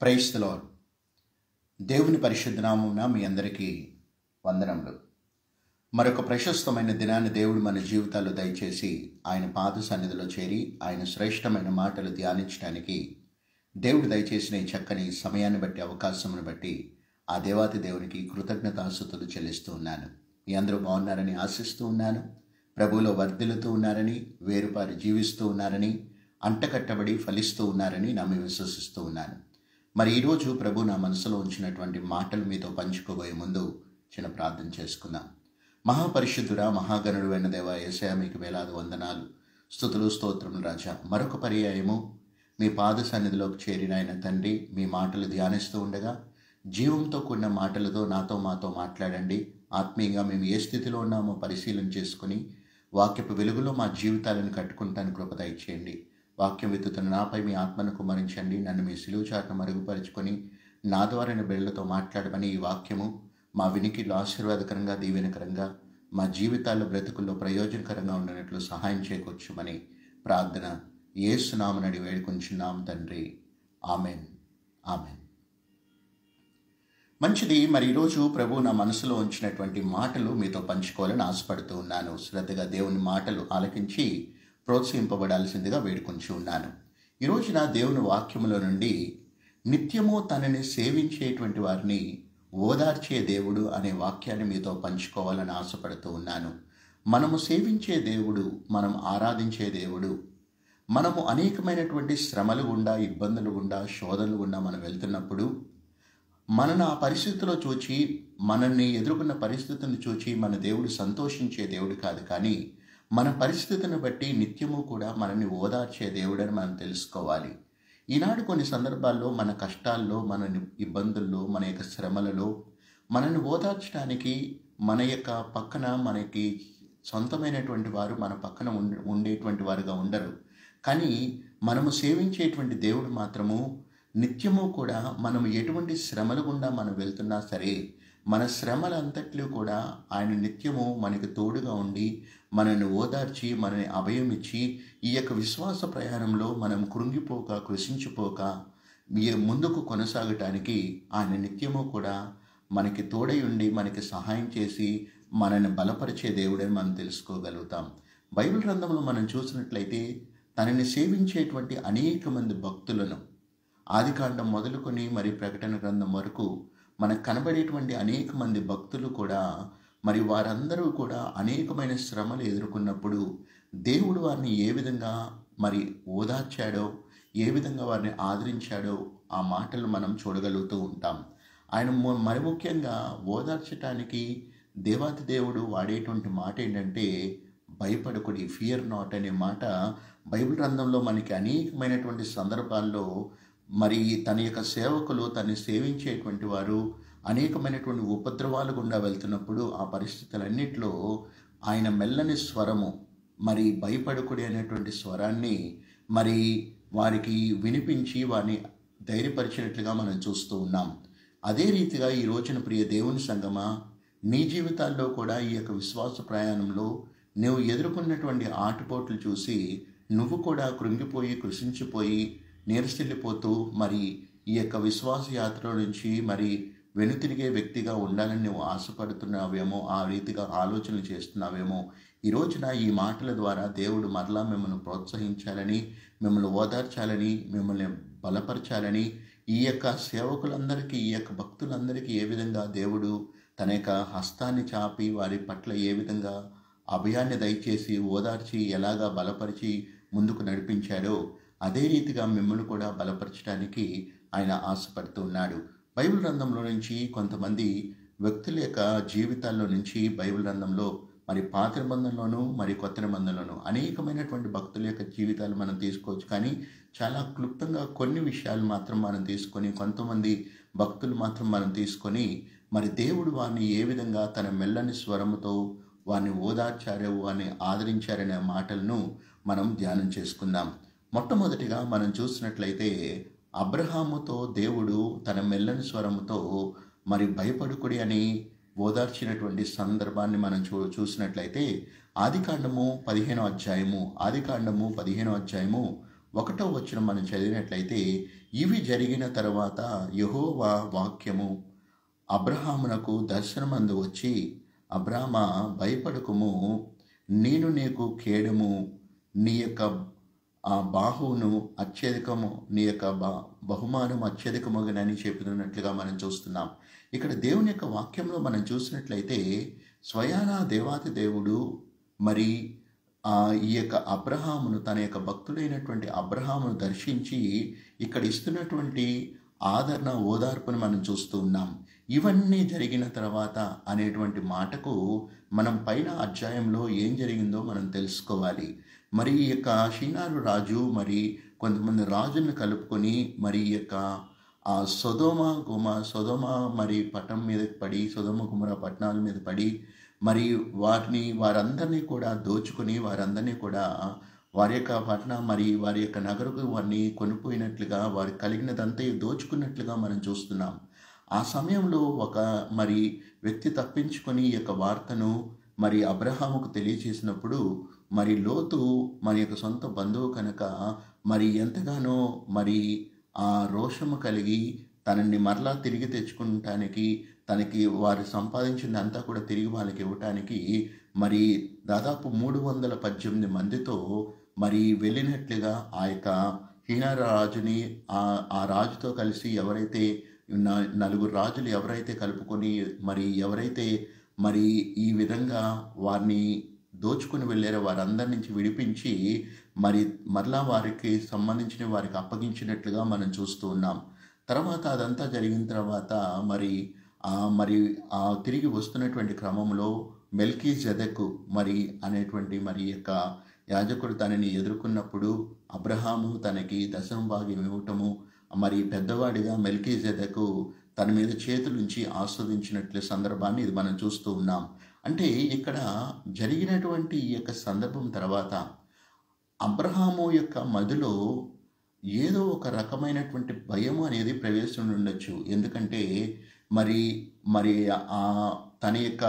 price the lord దేవుని పరిశుద్ధ నామమున మీ అందరికీ వందనములు మరొక ప్రశస్తమైన దినాన్ని దేవుడు మన జీవితాల్లో దయచేసి ఆయన పాద సన్నిధిలో చేరి ఆయన శ్రేష్టమైన మాటలు ధ్యానించడానికి దేవుడు దయచేసిన ఈ చక్కని సమయాన్ని బట్టి అవకాశమును బట్టి ఆ దేవాతి దేవునికి కృతజ్ఞతాసుతులు చెల్లిస్తూ ఉన్నాను మీ అందరూ బాగున్నారని ఆశిస్తూ ఉన్నాను ప్రభువులో వర్ధిల్లుతూ ఉన్నారని వేరుపారి జీవిస్తూ ఉన్నారని అంటకట్టబడి ఫలిస్తూ ఉన్నారని నమ్మి విశ్వసిస్తూ ఉన్నాను మరి ఈరోజు ప్రభు నా మనసులో ఉంచినటువంటి మాటలు మీతో పంచుకోబోయే ముందు చిన్న ప్రార్థన చేసుకుందాం మహాపరిశుద్ధుడా మహాగణుడు అయిన దేవ ఏసయ మీకు వేలాది వందనాలు స్థుతులు స్తోత్రములు రాజా మరొక పర్యాయము మీ పాద సన్నిధిలోకి చేరిన ఆయన తండ్రి మీ మాటలు ధ్యానిస్తూ ఉండగా జీవంతో కూడిన మాటలతో నాతో మాతో మాట్లాడండి ఆత్మీయంగా మేము ఏ స్థితిలో ఉన్నామో పరిశీలన చేసుకుని వాక్యపు వెలుగులో మా జీవితాలను కట్టుకుంటాను కృప దయచేయండి వాక్యం విత్తుతున్న నాపై మీ ఆత్మను కుమరించండి నన్ను మీ సిలువు చాటును మరుగుపరుచుకొని నా ద్వారా బిడ్డలతో మాట్లాడమని ఈ వాక్యము మా వినికిలో ఆశీర్వాదకరంగా దీవెనకరంగా మా జీవితాల్లో బ్రతుకుల్లో ప్రయోజనకరంగా ఉండనట్లు సహాయం చేకూర్చమని ప్రార్థన ఏసునామనడి వేడుకొంచున్నాం తండ్రి ఆమెన్ ఆమెన్ మంచిది మరి ఈరోజు ప్రభు నా మనసులో ఉంచినటువంటి మాటలు మీతో పంచుకోవాలని ఆశపడుతూ ఉన్నాను శ్రద్ధగా దేవుని మాటలు ఆలకించి ప్రోత్సహింపబడాల్సిందిగా వేడుకొంచి ఉన్నాను ఈ రోజున దేవుని వాక్యములో నుండి నిత్యము తనని సేవించేటువంటి వారిని ఓదార్చే దేవుడు అనే వాక్యాన్ని మీతో పంచుకోవాలని ఆశపడుతూ ఉన్నాను మనము సేవించే దేవుడు మనం ఆరాధించే దేవుడు మనము అనేకమైనటువంటి శ్రమలు గుండా ఇబ్బందులు గుండా శోధనలు గుండా మనం వెళ్తున్నప్పుడు మనను ఆ పరిస్థితిలో చూచి మనల్ని ఎదుర్కొన్న పరిస్థితిని చూచి మన దేవుడు సంతోషించే దేవుడు కాదు కానీ మన పరిస్థితిని బట్టి నిత్యము కూడా మనల్ని ఓదార్చే దేవుడని మనం తెలుసుకోవాలి ఈనాడు కొన్ని సందర్భాల్లో మన కష్టాల్లో మన ఇబ్బందుల్లో మన యొక్క శ్రమలలో మనల్ని ఓదార్చడానికి మన యొక్క పక్కన మనకి సొంతమైనటువంటి వారు మన పక్కన ఉండేటువంటి వారుగా ఉండరు కానీ మనము సేవించేటువంటి దేవుడు మాత్రము నిత్యము కూడా మనం ఎటువంటి శ్రమల గుండా మనం వెళ్తున్నా సరే మన శ్రమలంతట్లో కూడా ఆయన నిత్యము మనకి తోడుగా ఉండి మనల్ని ఓదార్చి మనని అభయం ఇచ్చి ఈ యొక్క విశ్వాస ప్రయాణంలో మనం కృంగిపోక కృషించిపోక ముందుకు కొనసాగటానికి ఆయన నిత్యము కూడా మనకి తోడై ఉండి మనకి సహాయం చేసి మనల్ని బలపరిచే దేవుడని మనం తెలుసుకోగలుగుతాం బైబిల్ గ్రంథంలో మనం చూసినట్లయితే తనని సేవించేటువంటి అనేక మంది భక్తులను ఆదికాండం మొదలుకొని మరి ప్రకటన గ్రంథం వరకు మనకు కనబడేటువంటి అనేక మంది భక్తులు కూడా మరి వారందరూ కూడా అనేకమైన శ్రమలు ఎదుర్కొన్నప్పుడు దేవుడు వారిని ఏ విధంగా మరి ఓదార్చాడో ఏ విధంగా వారిని ఆదరించాడో ఆ మాటలు మనం చూడగలుగుతూ ఉంటాం ఆయన మరి ముఖ్యంగా ఓదార్చటానికి దేవాతి దేవుడు వాడేటువంటి మాట ఏంటంటే భయపడకుడి ఫియర్ నాట్ అనే మాట బైబిల్ గ్రంథంలో మనకి అనేకమైనటువంటి సందర్భాల్లో మరి తన యొక్క సేవకులు తన్ని సేవించేటువంటి వారు అనేకమైనటువంటి ఉపద్రవాలు గుండా వెళ్తున్నప్పుడు ఆ పరిస్థితులన్నింటిలో ఆయన మెల్లని స్వరము మరి భయపడకుడి అనేటువంటి స్వరాన్ని మరి వారికి వినిపించి వారిని ధైర్యపరిచినట్లుగా మనం చూస్తూ ఉన్నాం అదే రీతిగా ఈ రోజున ప్రియ దేవుని సంగమా నీ జీవితాల్లో కూడా ఈ యొక్క విశ్వాస ప్రయాణంలో నువ్వు ఎదుర్కొన్నటువంటి ఆటుపోట్లు చూసి నువ్వు కూడా కృంగిపోయి కృషించిపోయి నీరసిల్లిపోతూ మరి ఈ యొక్క విశ్వాస యాత్ర నుంచి మరి వెనుతిరిగే వ్యక్తిగా ఉండాలని నువ్వు ఆశపడుతున్నావేమో ఆ రీతిగా ఆలోచనలు చేస్తున్నావేమో ఈ రోజున ఈ మాటల ద్వారా దేవుడు మరలా మిమ్మల్ని ప్రోత్సహించాలని మిమ్మల్ని ఓదార్చాలని మిమ్మల్ని బలపరచాలని ఈ యొక్క సేవకులందరికీ ఈ యొక్క భక్తులందరికీ ఏ విధంగా దేవుడు తన యొక్క హస్తాన్ని చాపి వారి పట్ల ఏ విధంగా అభయాన్ని దయచేసి ఓదార్చి ఎలాగా బలపరిచి ముందుకు నడిపించాడో అదే రీతిగా మిమ్మల్ని కూడా బలపరచడానికి ఆయన ఆశపడుతున్నాడు బైబిల్ గ్రంథంలో నుంచి కొంతమంది వ్యక్తుల యొక్క జీవితాల్లో నుంచి బైబిల్ గ్రంథంలో మరి పాత నిబంధనలోను మరి కొత్త నిబంధనలోను అనేకమైనటువంటి భక్తుల యొక్క జీవితాలు మనం తీసుకోవచ్చు కానీ చాలా క్లుప్తంగా కొన్ని విషయాలు మాత్రం మనం తీసుకొని కొంతమంది భక్తులు మాత్రం మనం తీసుకొని మరి దేవుడు వారిని ఏ విధంగా తన మెల్లని స్వరముతో వారిని ఓదార్చారు వారిని ఆదరించారనే మాటలను మనం ధ్యానం చేసుకుందాం మొట్టమొదటిగా మనం చూసినట్లయితే అబ్రహాముతో దేవుడు తన మెల్లని స్వరముతో మరి భయపడుకుడి అని ఓదార్చినటువంటి సందర్భాన్ని మనం చూ చూసినట్లయితే ఆదికాండము పదిహేనో అధ్యాయము ఆదికాండము పదిహేనో అధ్యాయము ఒకటో వచ్చిన మనం చదివినట్లయితే ఇవి జరిగిన తర్వాత యహోవా వాక్యము అబ్రహామునకు దర్శనమందు వచ్చి అబ్రామ భయపడకుము నేను నీకు కేడము నీ యొక్క ఆ బాహువును అత్యధికము నీ యొక్క బా బహుమానం అత్యధికమగునని చెబుతున్నట్లుగా మనం చూస్తున్నాం ఇక్కడ దేవుని యొక్క వాక్యంలో మనం చూసినట్లయితే స్వయానా దేవాతి దేవుడు మరి ఆ ఈ యొక్క అబ్రహామును తన యొక్క భక్తుడైనటువంటి అబ్రహామును దర్శించి ఇక్కడ ఇస్తున్నటువంటి ఆదరణ ఓదార్పును మనం చూస్తూ ఉన్నాం ఇవన్నీ జరిగిన తర్వాత అనేటువంటి మాటకు మనం పైన అధ్యాయంలో ఏం జరిగిందో మనం తెలుసుకోవాలి మరి ఈ యొక్క షీనారు రాజు మరి కొంతమంది రాజులను కలుపుకొని మరి ఈ యొక్క ఆ సొదోమ గుమ సొదోమ మరి పట్టం మీద పడి సొదోమ గుమర పట్టణాల మీద పడి మరి వారిని వారందరినీ కూడా దోచుకుని వారందరినీ కూడా వారి యొక్క పట్టణ మరి వారి యొక్క నగరకు వారిని కొనిపోయినట్లుగా వారికి కలిగినదంతా దోచుకున్నట్లుగా మనం చూస్తున్నాం ఆ సమయంలో ఒక మరి వ్యక్తి తప్పించుకొని ఈ యొక్క వార్తను మరి అబ్రహాముకు తెలియచేసినప్పుడు మరి లోతు మన యొక్క సొంత బంధువు కనుక మరి ఎంతగానో మరి ఆ రోషము కలిగి తనని మరలా తిరిగి తెచ్చుకుంటానికి తనకి వారు సంపాదించిందంతా కూడా తిరిగి వాళ్ళకి ఇవ్వటానికి మరి దాదాపు మూడు వందల పద్దెనిమిది మందితో మరి వెళ్ళినట్లుగా ఆ యొక్క హీనార రాజుని ఆ ఆ రాజుతో కలిసి ఎవరైతే న- నలుగురు రాజులు ఎవరైతే కలుపుకొని మరి ఎవరైతే మరి ఈ విధంగా వారిని దోచుకుని వెళ్ళారో వారందరి నుంచి విడిపించి మరి మరలా వారికి సంబంధించిన వారికి అప్పగించినట్లుగా మనం చూస్తూ ఉన్నాం తర్వాత అదంతా జరిగిన తర్వాత మరి ఆ మరి ఆ తిరిగి వస్తున్నటువంటి క్రమంలో మెల్కీ జదకు మరి అనేటువంటి మరి యొక్క యాజకుడు తనని ఎదుర్కొన్నప్పుడు అబ్రహాము తనకి దశమ భాగ్యం ఇవ్వటము మరి పెద్దవాడిగా మెల్కీ జదకు తన మీద చేతులుంచి ఆస్వాదించినట్లు సందర్భాన్ని ఇది మనం చూస్తూ ఉన్నాం అంటే ఇక్కడ జరిగినటువంటి ఈ యొక్క సందర్భం తర్వాత అబ్రహాము యొక్క మదిలో ఏదో ఒక రకమైనటువంటి భయం అనేది ప్రవేశం ఉండొచ్చు ఎందుకంటే మరి మరి ఆ తన యొక్క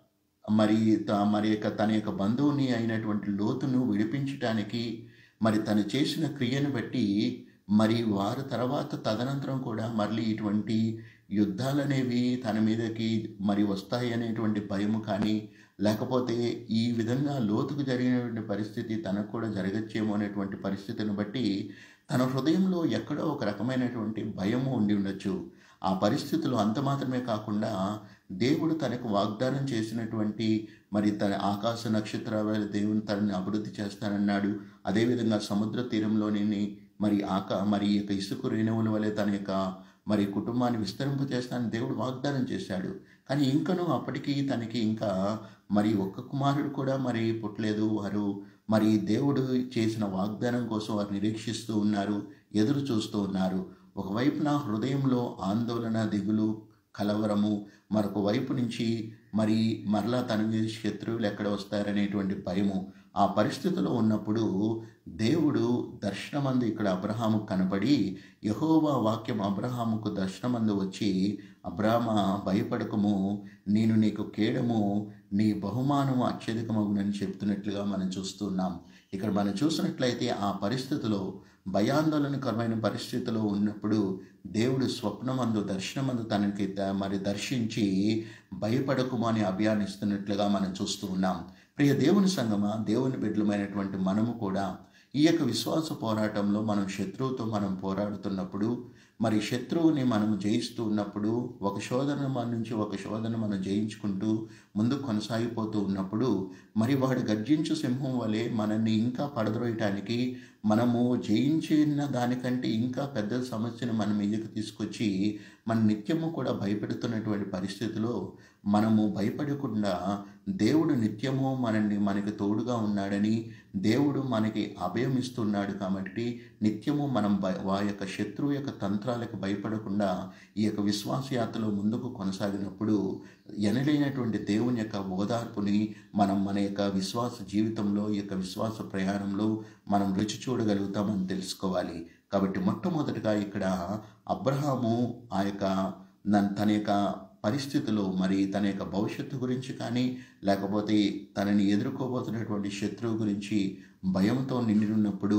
మరి త- మరి యొక్క తన యొక్క బంధువుని అయినటువంటి లోతును విడిపించటానికి మరి తను చేసిన క్రియను బట్టి మరి వారు తర్వాత తదనంతరం కూడా మళ్ళీ ఇటువంటి యుద్ధాలు అనేవి తన మీదకి మరి వస్తాయి అనేటువంటి భయము కానీ లేకపోతే ఈ విధంగా లోతుకు జరిగినటువంటి పరిస్థితి తనకు కూడా జరగచ్చేమో అనేటువంటి పరిస్థితిని బట్టి తన హృదయంలో ఎక్కడో ఒక రకమైనటువంటి భయము ఉండి ఉండొచ్చు ఆ పరిస్థితులు అంత మాత్రమే కాకుండా దేవుడు తనకు వాగ్దానం చేసినటువంటి మరి తన ఆకాశ నక్షత్రాల దేవుని తనని అభివృద్ధి చేస్తానన్నాడు అదేవిధంగా సముద్ర తీరంలోని మరి ఆకా మరి ఈ యొక్క ఇసుక రేణువుల వలె తన యొక్క మరి కుటుంబాన్ని విస్తరింప చేస్తానని దేవుడు వాగ్దానం చేశాడు కానీ ఇంకనూ అప్పటికి తనకి ఇంకా మరి ఒక్క కుమారుడు కూడా మరి పుట్టలేదు వారు మరి దేవుడు చేసిన వాగ్దానం కోసం వారు నిరీక్షిస్తూ ఉన్నారు ఎదురు చూస్తూ ఉన్నారు ఒకవైపున హృదయంలో ఆందోళన దిగులు కలవరము మరొక వైపు నుంచి మరి మరలా తన మీద శత్రువులు ఎక్కడ వస్తారనేటువంటి భయము ఆ పరిస్థితిలో ఉన్నప్పుడు దేవుడు దర్శనమందు ఇక్కడ అబ్రహాము కనపడి యహోవా వాక్యం అబ్రహాముకు దర్శనమందు వచ్చి అబ్రామ భయపడకము నేను నీకు కేడము నీ బహుమానము అత్యధికమగునని చెప్తున్నట్లుగా మనం చూస్తున్నాం ఇక్కడ మనం చూసినట్లయితే ఆ పరిస్థితిలో భయాందోళనకరమైన పరిస్థితిలో ఉన్నప్పుడు దేవుడు స్వప్నమందు దర్శనమందు తనకి ద- మరి దర్శించి భయపడకుము అని అభియానిస్తున్నట్లుగా మనం చూస్తూ ఉన్నాం ప్రియ దేవుని సంగమా దేవుని బిడ్డలమైనటువంటి మనము కూడా ఈ యొక్క విశ్వాస పోరాటంలో మనం శత్రువుతో మనం పోరాడుతున్నప్పుడు మరి శత్రువుని మనం జయిస్తూ ఉన్నప్పుడు ఒక శోధన మన నుంచి ఒక శోధన మనం జయించుకుంటూ ముందుకు కొనసాగిపోతూ ఉన్నప్పుడు మరి వాడు గర్జించు సింహం వలె మనల్ని ఇంకా పడద్రోయటానికి మనము జయించిన దానికంటే ఇంకా పెద్ద సమస్యను మన మీదకి తీసుకొచ్చి మన నిత్యము కూడా భయపెడుతున్నటువంటి పరిస్థితిలో మనము భయపడకుండా దేవుడు నిత్యము మనల్ని మనకి తోడుగా ఉన్నాడని దేవుడు మనకి అభయం ఇస్తున్నాడు కాబట్టి నిత్యము మనం భయ- వా యొక్క శత్రువు యొక్క తంత్రాలకు భయపడకుండా ఈ యొక్క విశ్వాసయాత్రలో ముందుకు కొనసాగినప్పుడు ఎనలేనటువంటి దేవుని యొక్క ఓదార్పుని మనం మన యొక్క విశ్వాస జీవితంలో ఈ యొక్క విశ్వాస ప్రయాణంలో మనం రుచి చూడగలుగుతామని తెలుసుకోవాలి కాబట్టి మొట్టమొదటిగా ఇక్కడ అబ్రహాము ఆ యొక్క నన్- తన యొక్క పరిస్థితిలో మరి తన యొక్క భవిష్యత్తు గురించి కానీ లేకపోతే తనని ఎదుర్కోబోతున్నటువంటి శత్రువు గురించి భయంతో నిండి ఉన్నప్పుడు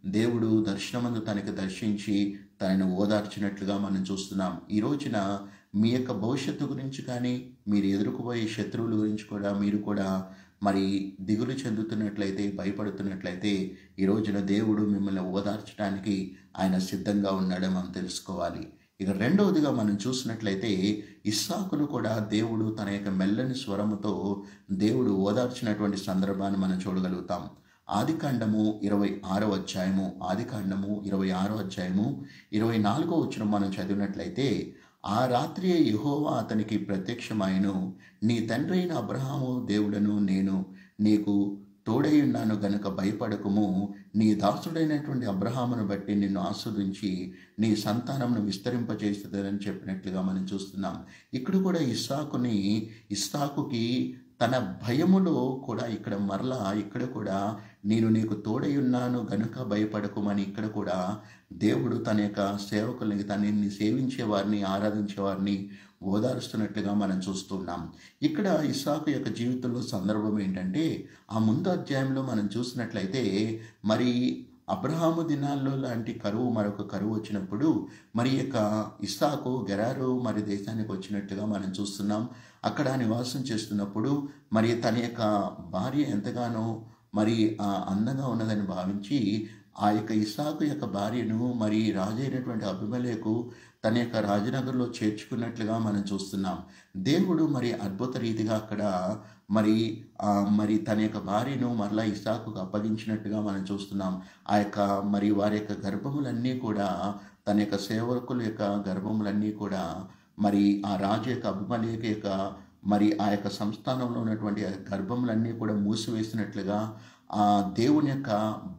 దేవుడు దర్శనమందు తనకి దర్శించి తనను ఓదార్చినట్లుగా మనం చూస్తున్నాం ఈ రోజున మీ యొక్క భవిష్యత్తు గురించి కానీ మీరు ఎదుర్కోబోయే శత్రువుల గురించి కూడా మీరు కూడా మరి దిగులు చెందుతున్నట్లయితే భయపడుతున్నట్లయితే ఈ రోజున దేవుడు మిమ్మల్ని ఓదార్చడానికి ఆయన సిద్ధంగా ఉన్నాడని మనం తెలుసుకోవాలి ఇక రెండవదిగా మనం చూసినట్లయితే ఇస్సాకును కూడా దేవుడు తన యొక్క మెల్లని స్వరముతో దేవుడు ఓదార్చినటువంటి సందర్భాన్ని మనం చూడగలుగుతాం ఆదికాండము ఇరవై ఆరో అధ్యాయము ఆదికాండము ఇరవై ఆరో అధ్యాయము ఇరవై నాలుగో వచ్చిన మనం చదివినట్లయితే ఆ రాత్రి యెహోవా అతనికి ప్రత్యక్షమాయను నీ తండ్రి అయిన అబ్రహాము దేవుడను నేను నీకు తోడై ఉన్నాను గనుక భయపడకుము నీ దాసుడైనటువంటి అబ్రహామును బట్టి నిన్ను ఆస్వాదించి నీ సంతానంను విస్తరింపజేస్తుందని చెప్పినట్లుగా మనం చూస్తున్నాం ఇక్కడ కూడా ఇస్సాకుని ఇస్సాకుకి తన భయములో కూడా ఇక్కడ మరలా ఇక్కడ కూడా నేను నీకు తోడై ఉన్నాను గనుక భయపడకుమని ఇక్కడ కూడా దేవుడు తన యొక్క సేవకుల్ని తనని సేవించే వారిని ఆరాధించే వారిని ఓదారుస్తున్నట్లుగా మనం చూస్తున్నాం ఇక్కడ ఇస్సాకు యొక్క జీవితంలో సందర్భం ఏంటంటే ఆ ముందు అధ్యాయంలో మనం చూసినట్లయితే మరి అబ్రహాము దినాల్లో లాంటి కరువు మరొక కరువు వచ్చినప్పుడు మరి యొక్క ఇస్సాకు గెరారు మరి దేశానికి వచ్చినట్టుగా మనం చూస్తున్నాం అక్కడ నివాసం చేస్తున్నప్పుడు మరి తన యొక్క భార్య ఎంతగానో మరి ఆ అందంగా ఉన్నదని భావించి ఆ యొక్క ఇస్సాకు యొక్క భార్యను మరి రాజైనటువంటి అభిమలేకు తన యొక్క రాజనగర్లో చేర్చుకున్నట్లుగా మనం చూస్తున్నాం దేవుడు మరి అద్భుత రీతిగా అక్కడ మరి ఆ, మరి తన యొక్క భార్యను మరలా ఇసాకుకు అప్పగించినట్టుగా మనం చూస్తున్నాం ఆ యొక్క మరి వారి యొక్క గర్భములన్నీ కూడా తన యొక్క సేవకుల యొక్క గర్భములన్నీ కూడా మరి ఆ రాజు యొక్క అభిమలేక యొక్క మరి ఆ యొక్క సంస్థానంలో ఉన్నటువంటి ఆ గర్భములన్నీ కూడా మూసివేసినట్లుగా ఆ దేవుని యొక్క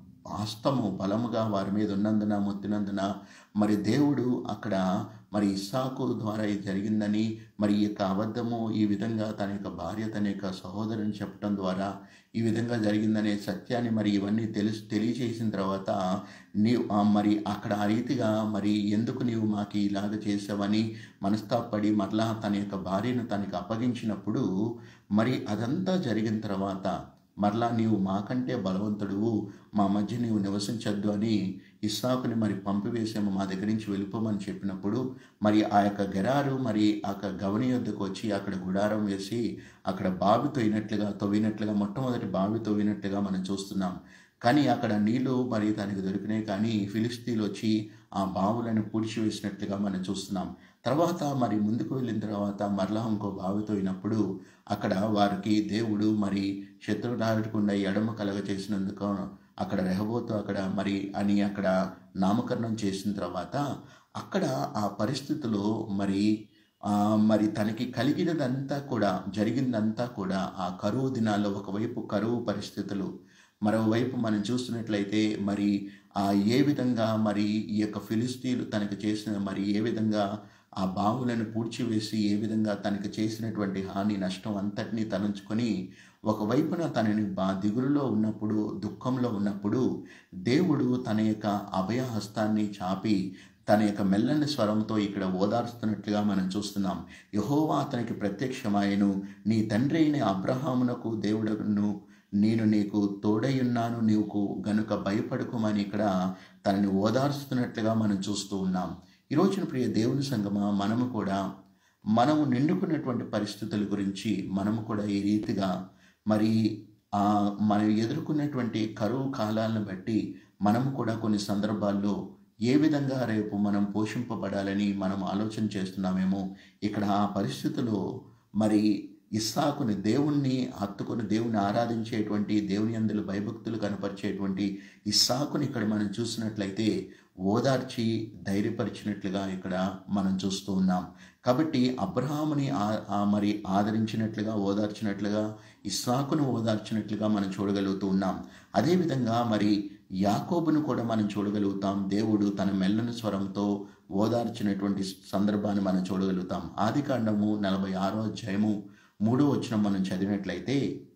హస్తము బలముగా వారి మీద ఉన్నందున మొత్తినందున మరి దేవుడు అక్కడ మరి ఇస్సాకు ద్వారా ఇది జరిగిందని మరి ఈ యొక్క అబద్ధము ఈ విధంగా తన యొక్క భార్య తన యొక్క సహోదరుని చెప్పడం ద్వారా ఈ విధంగా జరిగిందనే సత్యాన్ని మరి ఇవన్నీ తెలుసు తెలియచేసిన తర్వాత నీవు ఆ మరి అక్కడ ఆ రీతిగా మరి ఎందుకు నీవు మాకు ఇలాగ చేసావని మనస్తాపడి మరలా తన యొక్క భార్యను తనకి అప్పగించినప్పుడు మరి అదంతా జరిగిన తర్వాత మరలా నీవు మాకంటే బలవంతుడువు మా మధ్య నీవు నివసించద్దు అని ఇస్సాకుని మరి పంపివేసాము మా దగ్గర నుంచి వెళ్ళిపోమని చెప్పినప్పుడు మరి ఆ యొక్క గెరారు మరి ఆ యొక్క గవని యొద్దకు వచ్చి అక్కడ గుడారం వేసి అక్కడ బావి తవ్వినట్లుగా తవ్వినట్లుగా మొట్టమొదటి బావి తవ్వినట్లుగా మనం చూస్తున్నాం కానీ అక్కడ నీళ్లు మరి దానికి దొరికినాయి కానీ ఫిలిస్తీన్లు వచ్చి ఆ బావులను పూడ్చివేసినట్లుగా మనం చూస్తున్నాం తర్వాత మరి ముందుకు వెళ్ళిన తర్వాత మరలా ఇంకో బావి తవ్వినప్పుడు అక్కడ వారికి దేవుడు మరి శత్రురాడకుండా ఎడమ కలగ చేసినందుకు అక్కడ రెహబోతు అక్కడ మరి అని అక్కడ నామకరణం చేసిన తర్వాత అక్కడ ఆ పరిస్థితిలో మరి ఆ, మరి తనకి కలిగినదంతా కూడా జరిగిందంతా కూడా ఆ కరువు దినాల్లో ఒకవైపు కరువు పరిస్థితులు మరోవైపు మనం చూసినట్లయితే మరి ఆ ఏ విధంగా మరి ఈ యొక్క ఫిలిస్తీన్లు తనకు చేసిన మరి ఏ విధంగా ఆ బావులను పూడ్చివేసి ఏ విధంగా తనకు చేసినటువంటి హాని నష్టం అంతటినీ తలంచుకొని ఒకవైపున తనని బా దిగులులో ఉన్నప్పుడు దుఃఖంలో ఉన్నప్పుడు దేవుడు తన యొక్క అభయ హస్తాన్ని చాపి తన యొక్క మెల్లని స్వరంతో ఇక్కడ ఓదార్స్తున్నట్లుగా మనం చూస్తున్నాం యహోవా అతనికి ప్రత్యక్షమాయను నీ తండ్రి అయిన అబ్రహామునకు దేవుడను నేను నీకు తోడై ఉన్నాను నీకు గనుక భయపడుకోమని ఇక్కడ తనని ఓదార్స్తున్నట్లుగా మనం చూస్తూ ఉన్నాం ఈ రోజున ప్రియ దేవుని సంగమా మనము కూడా మనము నిండుకున్నటువంటి పరిస్థితుల గురించి మనము కూడా ఈ రీతిగా మరి ఆ మనం ఎదుర్కొన్నటువంటి కరువు కాలాలను బట్టి మనము కూడా కొన్ని సందర్భాల్లో ఏ విధంగా రేపు మనం పోషింపబడాలని మనం ఆలోచన చేస్తున్నామేమో ఇక్కడ ఆ పరిస్థితిలో మరి ఇస్సాకుని దేవుణ్ణి హత్తుకొని దేవుని ఆరాధించేటువంటి దేవుని అందులో భయభక్తులు కనపరిచేటువంటి ఇస్సాకుని ఇక్కడ మనం చూసినట్లయితే ఓదార్చి ధైర్యపరిచినట్లుగా ఇక్కడ మనం చూస్తూ ఉన్నాం కాబట్టి అబ్రహాముని ఆ- ఆ మరి ఆదరించినట్లుగా ఓదార్చినట్లుగా ఇస్సాకును ఓదార్చినట్లుగా మనం చూడగలుగుతూ ఉన్నాం అదేవిధంగా మరి యాకోబును కూడా మనం చూడగలుగుతాం దేవుడు తన మెల్లని స్వరంతో ఓదార్చినటువంటి సందర్భాన్ని మనం చూడగలుగుతాం ఆది కాండము నలభై ఆరో అధ్యాయము మూడో వచ్చిన మనం చదివినట్లయితే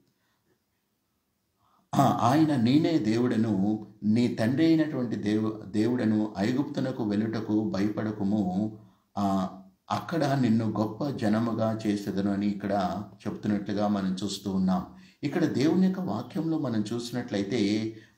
ఆ, ఆయన నేనే దేవుడను నీ తండ్రి అయినటువంటి దేవు దేవుడను ఐగుప్తునకు వెళ్ళుటకు భయపడకుము ఆ, అక్కడ నిన్ను గొప్ప జనముగా చేసేదను అని ఇక్కడ చెప్తున్నట్లుగా మనం చూస్తూ ఉన్నాం ఇక్కడ దేవుని యొక్క వాక్యంలో మనం చూసినట్లయితే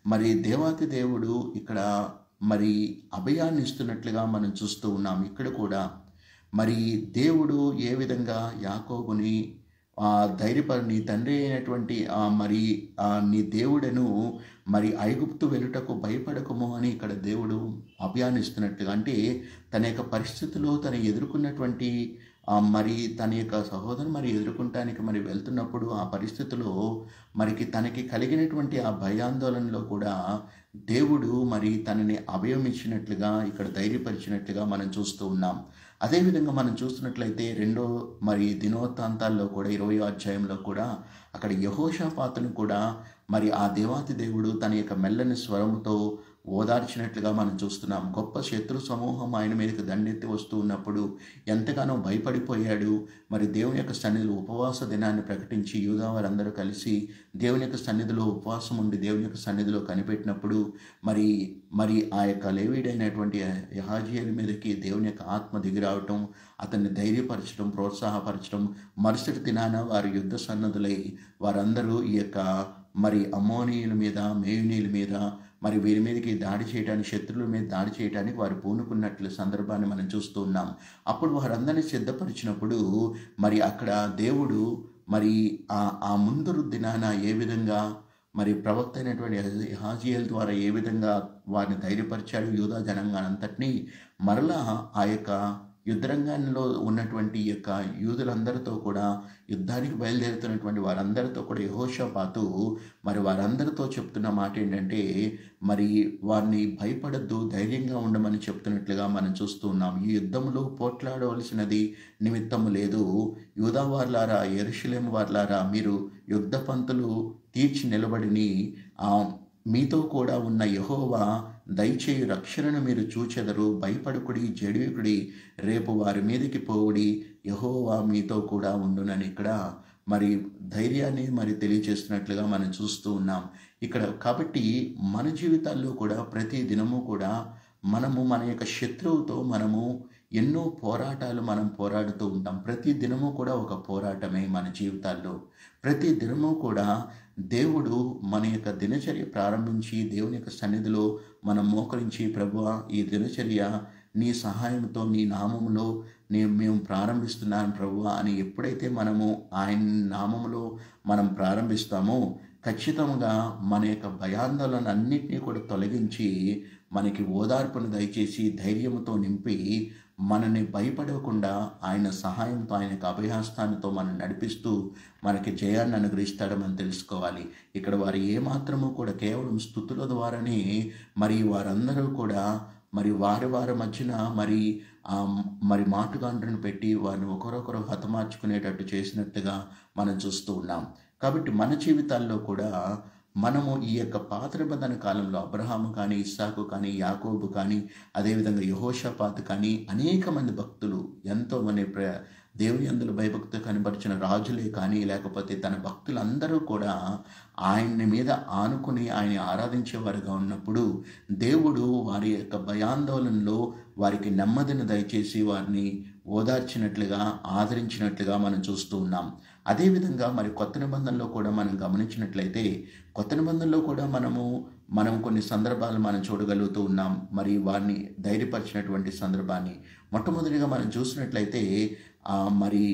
మరి దేవాతి దేవుడు ఇక్కడ మరి అభయాన్ని ఇస్తున్నట్లుగా మనం చూస్తూ ఉన్నాం ఇక్కడ కూడా మరి దేవుడు ఏ విధంగా యాకోబుని ఆ ధైర్యపర నీ తండ్రి అయినటువంటి ఆ మరి ఆ నీ దేవుడను మరి ఐగుప్తు వెలుటకు భయపడకము అని ఇక్కడ దేవుడు అభయాన్నిస్తున్నట్లుగా అంటే తన యొక్క పరిస్థితిలో తను ఎదుర్కొన్నటువంటి ఆ మరి తన యొక్క సహోదరు మరి ఎదుర్కొంటానికి మరి వెళ్తున్నప్పుడు ఆ పరిస్థితిలో మరికి తనకి కలిగినటువంటి ఆ భయాందోళనలో కూడా దేవుడు మరి తనని అభయం ఇచ్చినట్లుగా ఇక్కడ ధైర్యపరిచినట్లుగా మనం చూస్తూ ఉన్నాం అదేవిధంగా మనం చూస్తున్నట్లయితే రెండో మరి దినోత్తాంతాల్లో కూడా ఇరవై అధ్యాయంలో కూడా అక్కడ యహోషాపాతును కూడా మరి ఆ దేవాతి దేవుడు తన యొక్క మెల్లని స్వరముతో ఓదార్చినట్లుగా మనం చూస్తున్నాం గొప్ప శత్రు సమూహం ఆయన మీదకి దండెత్తి వస్తూ ఉన్నప్పుడు ఎంతగానో భయపడిపోయాడు మరి దేవుని యొక్క సన్నిధిలో ఉపవాస దినాన్ని ప్రకటించి యూదా వారందరూ కలిసి దేవుని యొక్క సన్నిధిలో ఉపవాసం ఉండి దేవుని యొక్క సన్నిధిలో కనిపెట్టినప్పుడు మరి మరి ఆ యొక్క లేవీడైనటువంటి యహాజీల మీదకి దేవుని యొక్క ఆత్మ దిగిరావటం అతన్ని ధైర్యపరచడం ప్రోత్సాహపరచడం మరుసటి దినాన వారి యుద్ధ సన్నద్ధులై వారందరూ ఈ యొక్క మరి అమ్మోనీయుల మీద మేయునీయుల మీద మరి వీరి మీదకి దాడి చేయడానికి శత్రువుల మీద దాడి చేయడానికి వారు పూనుకున్నట్లు సందర్భాన్ని మనం చూస్తూ ఉన్నాం అప్పుడు వారందరినీ సిద్ధపరిచినప్పుడు మరి అక్కడ దేవుడు మరి ఆ ఆ ముందు దినాన ఏ విధంగా మరి ప్రవక్త అయినటువంటి హాజియల్ ద్వారా ఏ విధంగా వారిని ధైర్యపరిచాడు యూదా జనాంగానంతటినీ మరలా ఆ యొక్క యుద్ధరంగంలో ఉన్నటువంటి ఈ యొక్క యూదులందరితో కూడా యుద్ధానికి బయలుదేరుతున్నటువంటి వారందరితో కూడా యహోషపాతు మరి వారందరితో చెప్తున్న మాట ఏంటంటే మరి వారిని భయపడద్దు ధైర్యంగా ఉండమని చెప్తున్నట్లుగా మనం చూస్తూ ఉన్నాం ఈ యుద్ధంలో పోట్లాడవలసినది నిమిత్తము లేదు యూదా వార్లారా ఎరుషులేం వార్లారా మీరు యుద్ధ పంతులు తీర్చి నిలబడిని ఆ మీతో కూడా ఉన్న యహోవా దయచేయి రక్షణను మీరు చూచెదరు భయపడుకుడి జడియుకుడి రేపు వారి మీదకి పోవుడి యహోవా మీతో కూడా ఉండునని ఇక్కడ మరి ధైర్యాన్ని మరి తెలియజేస్తున్నట్లుగా మనం చూస్తూ ఉన్నాం ఇక్కడ కాబట్టి మన జీవితాల్లో కూడా ప్రతి దినము కూడా మనము మన యొక్క శత్రువుతో మనము ఎన్నో పోరాటాలు మనం పోరాడుతూ ఉంటాం ప్రతి దినము కూడా ఒక పోరాటమే మన జీవితాల్లో ప్రతి దినము కూడా దేవుడు మన యొక్క దినచర్య ప్రారంభించి దేవుని యొక్క సన్నిధిలో మనం మోకరించి ప్రభువ ఈ దినచర్య నీ సహాయంతో నీ నామములో నేను మేము ప్రారంభిస్తున్నాను ప్రభువ అని ఎప్పుడైతే మనము ఆయన నామములో మనం ప్రారంభిస్తామో ఖచ్చితంగా మన యొక్క భయాందోళన అన్నింటినీ కూడా తొలగించి మనకి ఓదార్పును దయచేసి ధైర్యంతో నింపి మనని భయపడకుండా ఆయన సహాయంతో ఆయన యొక్క అభయహస్తానితో మనం నడిపిస్తూ మనకి జయాన్ని అనుగ్రహిస్తాడని మనం తెలుసుకోవాలి ఇక్కడ వారు ఏమాత్రము కూడా కేవలం స్థుతుల ద్వారానే మరి వారందరూ కూడా మరి వారి వారి మధ్యన మరి ఆ మరి మాటుగాండ్రను పెట్టి వారిని ఒకరొకరు హతమార్చుకునేటట్టు చేసినట్టుగా మనం చూస్తూ ఉన్నాం కాబట్టి మన జీవితాల్లో కూడా మనము ఈ యొక్క పాత నిబంధన కాలంలో అబ్రహాము కానీ ఇస్సాకు కానీ యాకోబు కానీ అదేవిధంగా యహోషపాత్ కానీ అనేక మంది భక్తులు ఎంతో మంది ప్ర దేవుని అందులో భయభక్తి కనబరిచిన రాజులే కానీ లేకపోతే తన భక్తులందరూ కూడా ఆయన్ని మీద ఆనుకుని ఆయన ఆరాధించేవారుగా ఉన్నప్పుడు దేవుడు వారి యొక్క భయాందోళనలో వారికి నెమ్మదిని దయచేసి వారిని ఓదార్చినట్లుగా ఆదరించినట్లుగా మనం చూస్తూ ఉన్నాం అదేవిధంగా మరి కొత్త నిబంధనలో కూడా మనం గమనించినట్లయితే కొత్త నిబంధనలో కూడా మనము మనం కొన్ని సందర్భాలు మనం చూడగలుగుతూ ఉన్నాం మరి వారిని ధైర్యపరిచినటువంటి సందర్భాన్ని మొట్టమొదటిగా మనం చూసినట్లయితే మరి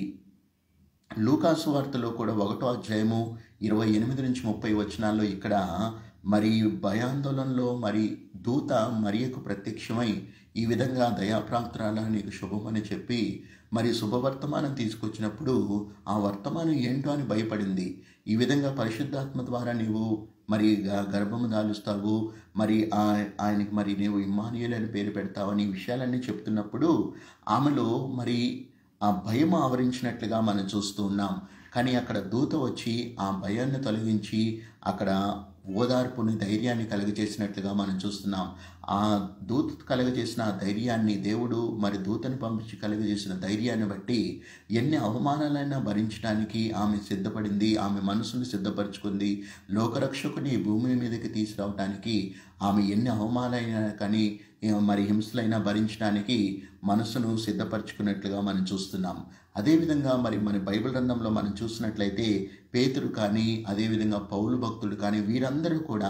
లూకాసు వార్తలో కూడా ఒకటో అధ్యాయము ఇరవై ఎనిమిది నుంచి ముప్పై వచనాల్లో ఇక్కడ మరి భయాందోళనలో మరి దూత మరియకు ప్రత్యక్షమై ఈ విధంగా దయాప్రాప్తురాల నీకు శుభమని చెప్పి మరి శుభవర్తమానం తీసుకొచ్చినప్పుడు ఆ వర్తమానం ఏంటో అని భయపడింది ఈ విధంగా పరిశుద్ధాత్మ ద్వారా నీవు మరి గర్భము దాలుస్తావు మరి ఆయనకి మరి నీవు ఇమ్మానియల్ అని పేరు పెడతావని ఈ విషయాలన్నీ చెప్తున్నప్పుడు ఆమెలో మరి ఆ భయం ఆవరించినట్లుగా మనం చూస్తూ ఉన్నాం కానీ అక్కడ దూత వచ్చి ఆ భయాన్ని తొలగించి అక్కడ ఓదార్పుని ధైర్యాన్ని కలుగజేసినట్లుగా మనం చూస్తున్నాం ఆ దూత కలుగజేసిన ఆ ధైర్యాన్ని దేవుడు మరి దూతని పంపించి కలుగజేసిన ధైర్యాన్ని బట్టి ఎన్ని అవమానాలైనా భరించడానికి ఆమె సిద్ధపడింది ఆమె మనసును సిద్ధపరచుకుంది లోకరక్షకుని భూమి మీదకి తీసుకురావడానికి ఆమె ఎన్ని అవమానాలైనా కానీ మరి హింసలైనా భరించడానికి మనసును సిద్ధపరచుకున్నట్లుగా మనం చూస్తున్నాం అదేవిధంగా మరి మన బైబిల్ గ్రంథంలో మనం చూసినట్లయితే పేతురు కానీ అదేవిధంగా పౌలు భక్తులు కానీ వీరందరూ కూడా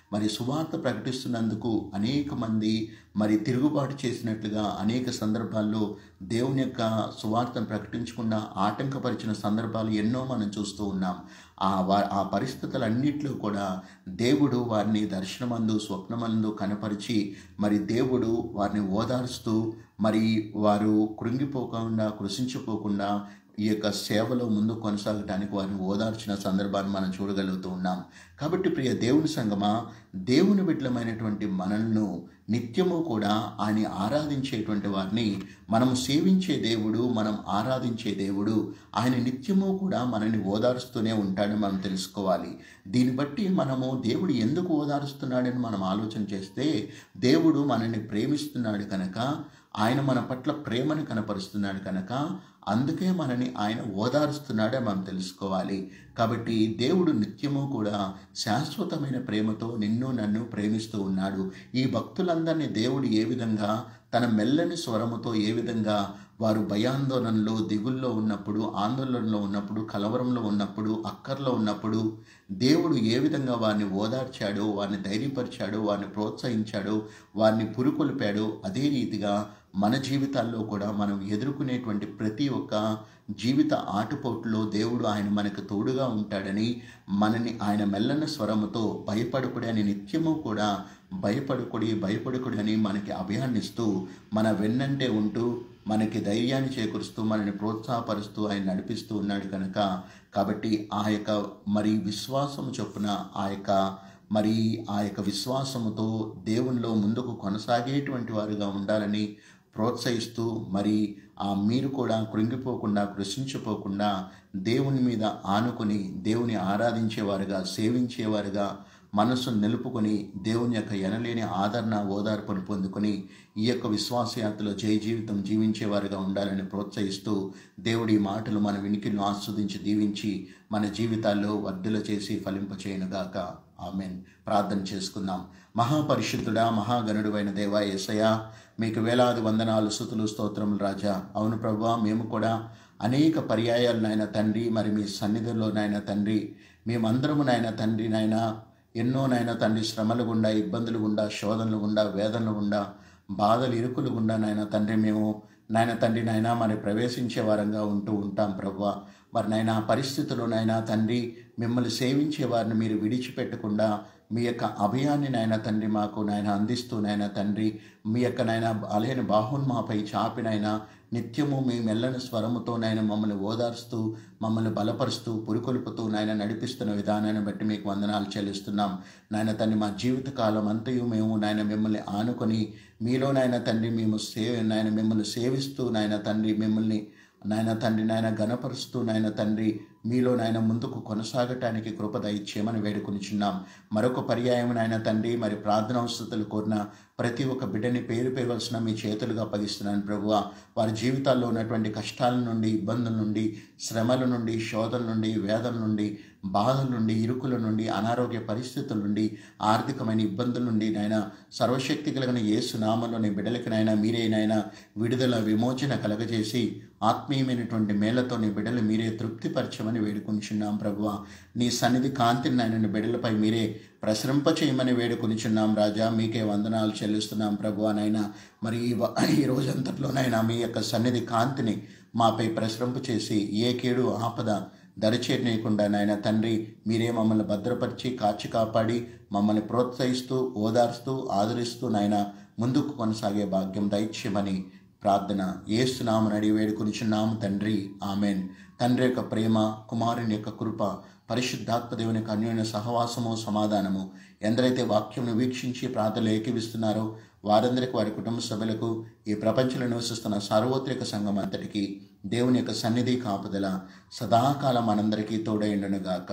మరి సువార్త ప్రకటిస్తున్నందుకు అనేక మంది మరి తిరుగుబాటు చేసినట్లుగా అనేక సందర్భాల్లో దేవుని యొక్క సువార్తను ప్రకటించకుండా ఆటంకపరిచిన సందర్భాలు ఎన్నో మనం చూస్తూ ఉన్నాం ఆ వా ఆ పరిస్థితులన్నింటిలో కూడా దేవుడు వారిని దర్శనమందు స్వప్నమందు కనపరిచి మరి దేవుడు వారిని ఓదారుస్తూ మరి వారు కృంగిపోకుండా కృషించిపోకుండా ఈ యొక్క సేవలో ముందు కొనసాగటానికి వారిని ఓదార్చిన సందర్భాన్ని మనం చూడగలుగుతూ ఉన్నాం కాబట్టి ప్రియ దేవుని సంగమా దేవుని బిడ్డలమైనటువంటి మనల్ని నిత్యము కూడా ఆయన ఆరాధించేటువంటి వారిని మనం సేవించే దేవుడు మనం ఆరాధించే దేవుడు ఆయన నిత్యము కూడా మనల్ని ఓదారుస్తూనే ఉంటాడని మనం తెలుసుకోవాలి దీన్ని బట్టి మనము దేవుడు ఎందుకు ఓదారుస్తున్నాడని మనం ఆలోచన చేస్తే దేవుడు మనల్ని ప్రేమిస్తున్నాడు కనుక ఆయన మన పట్ల ప్రేమను కనపరుస్తున్నాడు కనుక అందుకే మనని ఆయన ఓదారుస్తున్నాడే మనం తెలుసుకోవాలి కాబట్టి దేవుడు నిత్యము కూడా శాశ్వతమైన ప్రేమతో నిన్ను నన్ను ప్రేమిస్తూ ఉన్నాడు ఈ భక్తులందరినీ దేవుడు ఏ విధంగా తన మెల్లని స్వరముతో ఏ విధంగా వారు భయాందోళనలో దిగుల్లో ఉన్నప్పుడు ఆందోళనలో ఉన్నప్పుడు కలవరంలో ఉన్నప్పుడు అక్కర్లో ఉన్నప్పుడు దేవుడు ఏ విధంగా వారిని ఓదార్చాడో వారిని ధైర్యపరిచాడో వారిని ప్రోత్సహించాడో వారిని పురుకొల్పాడో అదే రీతిగా మన జీవితాల్లో కూడా మనం ఎదుర్కొనేటువంటి ప్రతి ఒక్క జీవిత ఆటుపోటులో దేవుడు ఆయన మనకు తోడుగా ఉంటాడని మనని ఆయన మెల్లన స్వరముతో భయపడుకుడి అని నిత్యము కూడా భయపడుకుడి భయపడుకుడి అని మనకి అభయాన్నిస్తూ మన వెన్నంటే ఉంటూ మనకి ధైర్యాన్ని చేకూరుస్తూ మనని ప్రోత్సాహపరుస్తూ ఆయన నడిపిస్తూ ఉన్నాడు కనుక కాబట్టి ఆ యొక్క మరి విశ్వాసం చొప్పున ఆ యొక్క మరి ఆ యొక్క విశ్వాసముతో దేవునిలో ముందుకు కొనసాగేటువంటి వారుగా ఉండాలని ప్రోత్సహిస్తూ మరి ఆ మీరు కూడా కృంగిపోకుండా కృషించిపోకుండా దేవుని మీద ఆనుకొని దేవుని ఆరాధించేవారుగా సేవించేవారుగా మనస్సును నిలుపుకొని దేవుని యొక్క ఎనలేని ఆదరణ ఓదార్పును పొందుకొని ఈ యొక్క విశ్వాసయాత్రలో జయ జీవితం జీవించేవారుగా ఉండాలని ప్రోత్సహిస్తూ దేవుడి మాటలు మన వినికిని ఆస్వాదించి దీవించి మన జీవితాల్లో వర్ధుల చేసి ఫలింపచేయనుగాక ఆమెన్ ప్రార్థన చేసుకుందాం మహాపరిశుద్ధుడా మహాగణుడు అయిన దేవా ఏసయ మీకు వేలాది వందనాలు సుతులు స్తోత్రములు రాజా అవును ప్రభు మేము కూడా అనేక పర్యాయాలు నాయన తండ్రి మరి మీ సన్నిధిలో నాయన తండ్రి మేమందరము నాయన తండ్రి నాయన ఎన్నో నాయన తండ్రి శ్రమలు గుండా ఇబ్బందులు గుండా శోధనలు గుండా వేదనలు గుండా బాధలు ఇరుకులు గుండా నాయన తండ్రి మేము నాయన తండ్రి నాయన మరి ప్రవేశించే వారంగా ఉంటూ ఉంటాం ప్రభు మరి నాయన పరిస్థితుల్లో నాయన తండ్రి మిమ్మల్ని సేవించే వారిని మీరు విడిచిపెట్టకుండా మీ యొక్క అభయాన్ని నాయన తండ్రి మాకు నాయన అందిస్తూ నాయన తండ్రి మీ యొక్క నాయన అలేని బాహున్మాపై చాపినైనా నిత్యము మీ మెల్లని స్వరముతో నాయన మమ్మల్ని ఓదార్స్తూ మమ్మల్ని బలపరుస్తూ పురుకొల్పుతూ నాయన నడిపిస్తున్న విధానాన్ని బట్టి మీకు వందనాలు చెల్లిస్తున్నాం నాయన తండ్రి మా జీవితకాలం అంతయు మేము నాయన మిమ్మల్ని ఆనుకొని మీలో నాయన తండ్రి మేము సే నాయన మిమ్మల్ని సేవిస్తూ నాయన తండ్రి మిమ్మల్ని నాయన తండ్రి నాయన గణపరుస్తూ నాయన తండ్రి మీలో నాయన ముందుకు కొనసాగటానికి కృప దయచేయమని వేడుకొనిచున్నాం మరొక పర్యాయం నాయన తండ్రి మరి ప్రార్థన అవసరతలు కోరిన ప్రతి ఒక్క బిడ్డని పేరు పేరవలసిన మీ చేతులుగా అప్పగిస్తున్నాను ప్రభువ వారి జీవితాల్లో ఉన్నటువంటి కష్టాల నుండి ఇబ్బందుల నుండి శ్రమల నుండి శోధన నుండి వేదన నుండి బాధల నుండి ఇరుకుల నుండి అనారోగ్య పరిస్థితుల నుండి ఆర్థికమైన ఇబ్బందుల నుండి నాయన సర్వశక్తి కలిగిన యేసు నామంలోని బిడ్డలకి నాయన మీరే నాయన విడుదల విమోచన కలగజేసి ఆత్మీయమైనటువంటి మేళ్లతో నీ బిడ్డలు మీరే తృప్తిపరచమని వేడుకొనిచున్నాం ప్రభువ నీ సన్నిధి కాంతిని నాయన బిడ్డలపై మీరే ప్రసరింప చేయమని వేడుకొనిచున్నాం రాజా మీకే వందనాలు చెల్లిస్తున్నాం ప్రభు నాయన మరి ఈ వ- ఈ రోజంతట్లోనైనా మీ యొక్క సన్నిధి కాంతిని మాపై ప్రసరింప చేసి ఏ కేడు ఆపద దరిచేయకుండా నాయన తండ్రి మీరే మమ్మల్ని భద్రపరిచి కాచి కాపాడి మమ్మల్ని ప్రోత్సహిస్తూ ఓదార్స్తూ ఆదరిస్తూ నాయన ముందుకు కొనసాగే భాగ్యం దైత్యమని ప్రార్థన ఏసునామని అడిగి వేడుకొనిచున్నాము తండ్రి ఆమెన్ తండ్రి యొక్క ప్రేమ కుమారుని యొక్క కృప పరిశుద్ధాత్మ దేవుని యొక్క అన్యోన్య సహవాసము సమాధానము ఎందరైతే వాక్యంను వీక్షించి ప్రార్థనలు ఏకీవిస్తున్నారో వారందరికీ వారి కుటుంబ సభ్యులకు ఈ ప్రపంచంలో నివసిస్తున్న సార్వత్రిక సంఘం అంతటికి దేవుని యొక్క సన్నిధి కాపుదల సదాకాలం మనందరికీ తోడైండునుగాక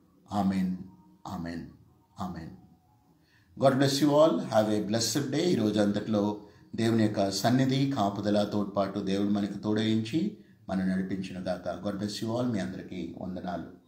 amen amen amen God bless you all have a blessed day ఈ రోజు అంతట్లో దేవుని యొక్క సన్నిధి కాపుదల తోడ్పాటు దేవుడు మనకు తోడయించి మనం నడిపించిన గాక గాడ్ బ్లెస్ యూ ఆల్ మీ అందరికీ వందనాలు